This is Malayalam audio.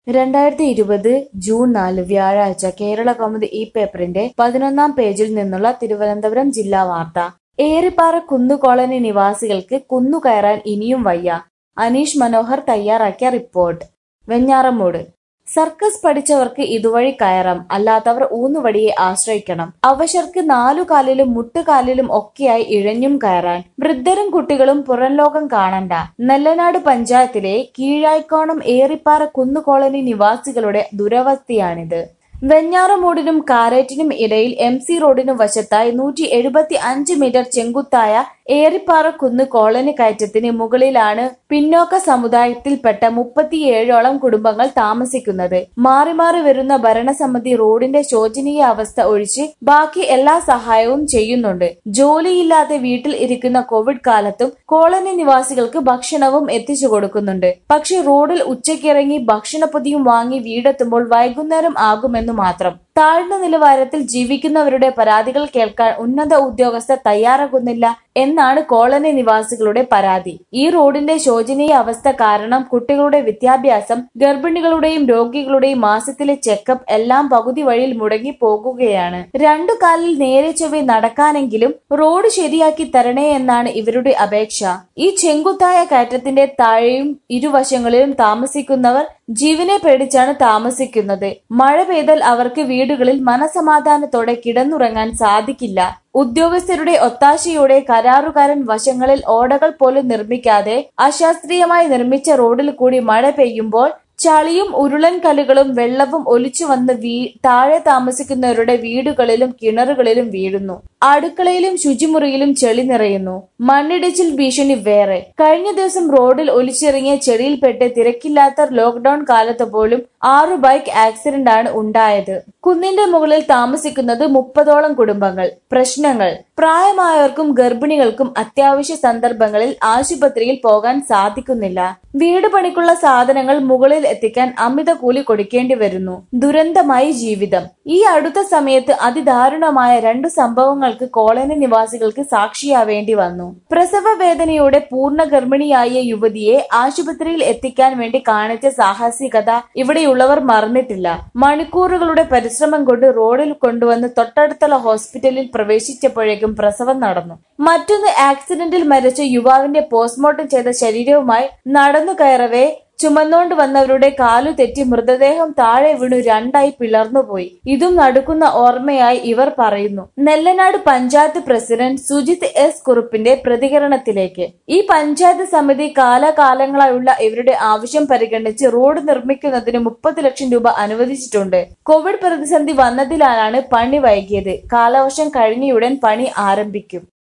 രണ്ടായിരത്തി ഇരുപത് ജൂൺ നാല് വ്യാഴാഴ്ച കേരളകൗമുദി ഈ പേപ്പറിന്റെ പതിനൊന്നാം പേജിൽ നിന്നുള്ള തിരുവനന്തപുരം ജില്ലാ വാർത്ത ഏറിപ്പാറ കുന്നു കോളനി നിവാസികൾക്ക് കുന്നുകയറാൻ ഇനിയും വയ്യ അനീഷ് മനോഹർ തയ്യാറാക്കിയ റിപ്പോർട്ട് വെഞ്ഞാറമൂട് സർക്കസ് പഠിച്ചവർക്ക് ഇതുവഴി കയറാം അല്ലാത്തവർ ഊന്നുവടിയെ ആശ്രയിക്കണം അവശർക്ക് നാലുകാലിലും മുട്ടുകാലിലും ഒക്കെയായി ഇഴഞ്ഞും കയറാൻ വൃദ്ധരും കുട്ടികളും പുറംലോകം കാണണ്ട നെല്ലനാട് പഞ്ചായത്തിലെ കീഴായിക്കോണം ഏറിപ്പാറ കുന്നു കോളനി നിവാസികളുടെ ദുരവസ്ഥയാണിത് വെഞ്ഞാറമൂടിനും കാരേറ്റിനും ഇടയിൽ എം സി റോഡിനു വശത്തായി നൂറ്റി എഴുപത്തി അഞ്ച് മീറ്റർ ചെങ്കുത്തായ ഏറിപ്പാറ കുന്ന് കോളനി കയറ്റത്തിന് മുകളിലാണ് പിന്നോക്ക സമുദായത്തിൽപ്പെട്ട മുപ്പത്തിയേഴോളം കുടുംബങ്ങൾ താമസിക്കുന്നത് മാറി മാറി വരുന്ന ഭരണസമിതി റോഡിന്റെ ശോചനീയ അവസ്ഥ ഒഴിച്ച് ബാക്കി എല്ലാ സഹായവും ചെയ്യുന്നുണ്ട് ജോലിയില്ലാതെ വീട്ടിൽ ഇരിക്കുന്ന കോവിഡ് കാലത്തും കോളനി നിവാസികൾക്ക് ഭക്ഷണവും എത്തിച്ചു കൊടുക്കുന്നുണ്ട് പക്ഷെ റോഡിൽ ഉച്ചയ്ക്കിറങ്ങി ഭക്ഷണപ്പൊതിയും വാങ്ങി വീടെത്തുമ്പോൾ വൈകുന്നേരം ആകുമെന്നു മാത്രം താഴ്ന്ന നിലവാരത്തിൽ ജീവിക്കുന്നവരുടെ പരാതികൾ കേൾക്കാൻ ഉന്നത ഉദ്യോഗസ്ഥർ തയ്യാറാകുന്നില്ല എന്നാണ് കോളനി നിവാസികളുടെ പരാതി ഈ റോഡിന്റെ ശോചനീയ അവസ്ഥ കാരണം കുട്ടികളുടെ വിദ്യാഭ്യാസം ഗർഭിണികളുടെയും രോഗികളുടെയും മാസത്തിലെ ചെക്കപ്പ് എല്ലാം പകുതി വഴിയിൽ മുടങ്ങി പോകുകയാണ് രണ്ടു കാലിൽ നേരെ ചൊവ്വെ നടക്കാനെങ്കിലും റോഡ് ശരിയാക്കി തരണേ എന്നാണ് ഇവരുടെ അപേക്ഷ ഈ ചെങ്കുത്തായ കയറ്റത്തിന്റെ താഴെയും ഇരുവശങ്ങളിലും താമസിക്കുന്നവർ ജീവനെ പേടിച്ചാണ് താമസിക്കുന്നത് മഴ പെയ്താൽ അവർക്ക് വീടുകളിൽ മനസമാധാനത്തോടെ കിടന്നുറങ്ങാൻ സാധിക്കില്ല ഉദ്യോഗസ്ഥരുടെ ഒത്താശയോടെ കരാറുകാരൻ വശങ്ങളിൽ ഓടകൾ പോലും നിർമ്മിക്കാതെ അശാസ്ത്രീയമായി നിർമ്മിച്ച റോഡിൽ കൂടി മഴ പെയ്യുമ്പോൾ ചളിയും ഉരുളൻ കല്ലുകളും വെള്ളവും ഒലിച്ചു വന്ന് വീ താഴെ താമസിക്കുന്നവരുടെ വീടുകളിലും കിണറുകളിലും വീഴുന്നു അടുക്കളയിലും ശുചിമുറിയിലും ചെളി നിറയുന്നു മണ്ണിടിച്ചിൽ ഭീഷണി വേറെ കഴിഞ്ഞ ദിവസം റോഡിൽ ഒലിച്ചിറങ്ങിയ ചെളിയിൽപ്പെട്ട് തിരക്കില്ലാത്ത ലോക്ക്ഡൌൺ കാലത്ത് പോലും ആറു ബൈക്ക് ആക്സിഡന്റ് ആണ് ഉണ്ടായത് കുന്നിന്റെ മുകളിൽ താമസിക്കുന്നത് മുപ്പതോളം കുടുംബങ്ങൾ പ്രശ്നങ്ങൾ പ്രായമായവർക്കും ഗർഭിണികൾക്കും അത്യാവശ്യ സന്ദർഭങ്ങളിൽ ആശുപത്രിയിൽ പോകാൻ സാധിക്കുന്നില്ല വീട് പണിക്കുള്ള സാധനങ്ങൾ മുകളിൽ എത്തിക്കാൻ അമിത കൂലി കൊടുക്കേണ്ടി വരുന്നു ദുരന്തമായി ജീവിതം ഈ അടുത്ത സമയത്ത് അതിദാരുണമായ രണ്ടു സംഭവങ്ങൾക്ക് കോളനി നിവാസികൾക്ക് സാക്ഷിയാവേണ്ടി വന്നു പ്രസവ വേദനയോടെ പൂർണ്ണ ഗർഭിണിയായ യുവതിയെ ആശുപത്രിയിൽ എത്തിക്കാൻ വേണ്ടി കാണിച്ച സാഹസികത ഇവിടെയുള്ളവർ മറന്നിട്ടില്ല മണിക്കൂറുകളുടെ പരിശ്രമം കൊണ്ട് റോഡിൽ കൊണ്ടുവന്ന് തൊട്ടടുത്തുള്ള ഹോസ്പിറ്റലിൽ പ്രവേശിച്ചപ്പോഴേക്കും പ്രസവം നടന്നു മറ്റൊന്ന് ആക്സിഡന്റിൽ മരിച്ച യുവാവിന്റെ പോസ്റ്റ്മോർട്ടം ചെയ്ത ശരീരവുമായി നടന്നു കയറവേ ചുമന്നോണ്ട് വന്നവരുടെ കാലു തെറ്റി മൃതദേഹം താഴെ വീണു രണ്ടായി പിളർന്നുപോയി ഇതും നടുക്കുന്ന ഓർമ്മയായി ഇവർ പറയുന്നു നെല്ലനാട് പഞ്ചായത്ത് പ്രസിഡന്റ് സുജിത് എസ് കുറുപ്പിന്റെ പ്രതികരണത്തിലേക്ക് ഈ പഞ്ചായത്ത് സമിതി കാലാകാലങ്ങളായുള്ള ഇവരുടെ ആവശ്യം പരിഗണിച്ച് റോഡ് നിർമ്മിക്കുന്നതിന് മുപ്പത് ലക്ഷം രൂപ അനുവദിച്ചിട്ടുണ്ട് കോവിഡ് പ്രതിസന്ധി വന്നതിനാലാണ് പണി വൈകിയത് കാലവർഷം കഴിഞ്ഞയുടൻ പണി ആരംഭിക്കും